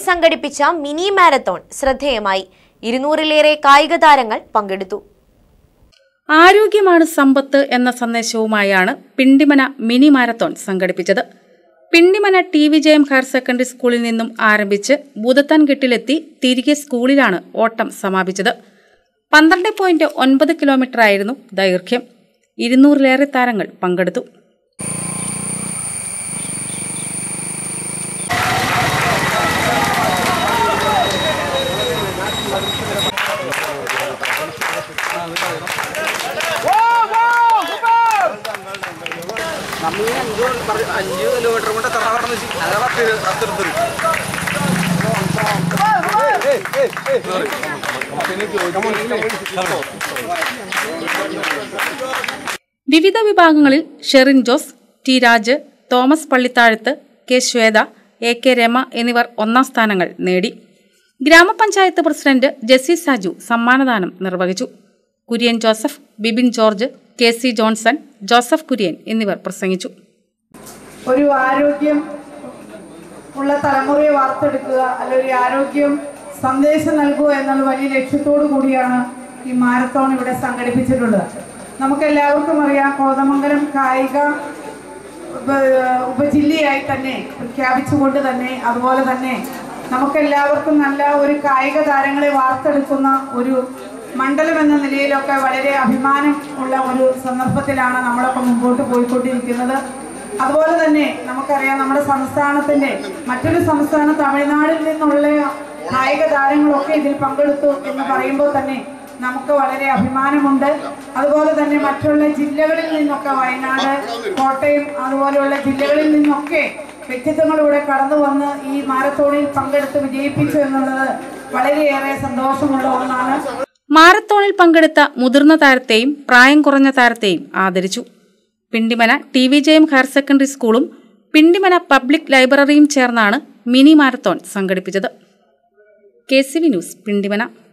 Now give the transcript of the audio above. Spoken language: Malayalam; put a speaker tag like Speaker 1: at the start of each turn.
Speaker 1: സംഘടിപ്പിച്ച മിനി മാരത്തോൺ ശ്രദ്ധേയമായി ഇരുന്നൂറിലേറെ കായിക താരങ്ങൾ പങ്കെടുത്തു
Speaker 2: ആരോഗ്യമാണ് സമ്പത്ത് എന്ന സന്ദേശവുമായാണ് പിണ്ടിമന മിനി മാരത്തോൺ സംഘടിപ്പിച്ചത് Pindimana T Vijayam higher secondary സ്കൂളിൽ നിന്നും ആരംഭിച്ച് ഭൂതത്താൻകെട്ടിലെത്തി തിരികെ സ്കൂളിലാണ് ഓട്ടം സമാപിച്ചത് പന്ത്രണ്ട് പോയിന്റ് ഒൻപത് കിലോമീറ്റർ ആയിരുന്നു ദൈർഘ്യം ഇരുന്നൂറിലേറെ താരങ്ങൾ പങ്കെടുത്തു
Speaker 3: നമ്മൾ ഈ അഞ്ച് കൊണ്ട് പറ- അഞ്ച് കിലോമീറ്റർ കൊണ്ട് എത്ര പറഞ്ഞു അതാ പത്ത് പത്തെടുത്തത്
Speaker 2: വിവിധ വിഭാഗങ്ങളിൽ Sherin Jose T Raj Thomas Pallithazhath K Shweta A K Rama എന്നിവർ ഒന്നാം സ്ഥാനങ്ങൾ നേടി ഗ്രാമപഞ്ചായത്ത് പ്രസിഡന്റ് ജെസ്സി സാജു സമ്മാനദാനം നിർവഹിച്ചു കുര്യൻ ജോസഫ് ബിബിൻ ജോർജ് കെ സി ജോൺസൺ ജോസഫ് കുര്യൻ എന്നിവർ പ്രസംഗിച്ചു
Speaker 4: ഒരു ആരോഗ്യം ഉള്ള തലമുറയെ വാർത്തെടുക്കുക അല്ലെങ്കിൽ ഒരു ആരോഗ്യം സന്ദേശം നൽകുക എന്നുള്ള വലിയ ലക്ഷ്യത്തോടു കൂടിയാണ് ഈ മാരത്തോൺ ഇവിടെ സംഘടിപ്പിച്ചിട്ടുള്ളത് നമുക്കെല്ലാവർക്കും അറിയാം കോതമംഗലം കായിക ഉപ- ഉപജില്ലയായി തന്നെ പ്രഖ്യാപിച്ചുകൊണ്ട് തന്നെ അതുപോലെ തന്നെ നമുക്കെല്ലാവർക്കും നല്ല ഒരു കായിക താരങ്ങളെ വാർത്തെടുക്കുന്ന ഒരു മണ്ഡലം എന്ന നിലയിലൊക്കെ വളരെ അഭിമാനം ഉള്ള ഒരു സന്ദർഭത്തിലാണ് നമ്മളൊക്കെ മുമ്പോട്ട് പോയിക്കൊണ്ടിരിക്കുന്നത് അതുപോലെ തന്നെ നമുക്കറിയാം നമ്മുടെ സംസ്ഥാനത്തിന്റെ മറ്റൊരു സംസ്ഥാനം തമിഴ്നാടിൽ നിന്നുള്ള കായിക താരങ്ങളൊക്കെ ഇതിൽ പങ്കെടുത്തു എന്ന് പറയുമ്പോൾ തന്നെ നമുക്ക് വളരെ അഭിമാനമുണ്ട് അതുപോലെ തന്നെ മറ്റുള്ള ജില്ലകളിൽ നിന്നൊക്കെ വയനാട് കോട്ടയം അതുപോലെയുള്ള ജില്ലകളിൽ നിന്നൊക്കെ വ്യക്തിത്വങ്ങൾ ഇവിടെ കടന്നു വന്ന് ഈ മാരത്തോണിൽ പങ്കെടുത്ത് വിജയിപ്പിച്ചു എന്നുള്ളത് വളരെയേറെ സന്തോഷമുള്ള ഒന്നാണ്
Speaker 2: മാരത്തോണിൽ പങ്കെടുത്ത മുതിർന്ന താരത്തെയും പ്രായം കുറഞ്ഞ താരത്തെയും ആദരിച്ചു Pindimana T V Jayam higher secondary സ്കൂളും പിണ്ടിമന പബ്ലിക് ലൈബ്രറിയും ചേർന്നാണ് മിനി മാരത്തോൺ സംഘടിപ്പിച്ചത് K C V news Pindimana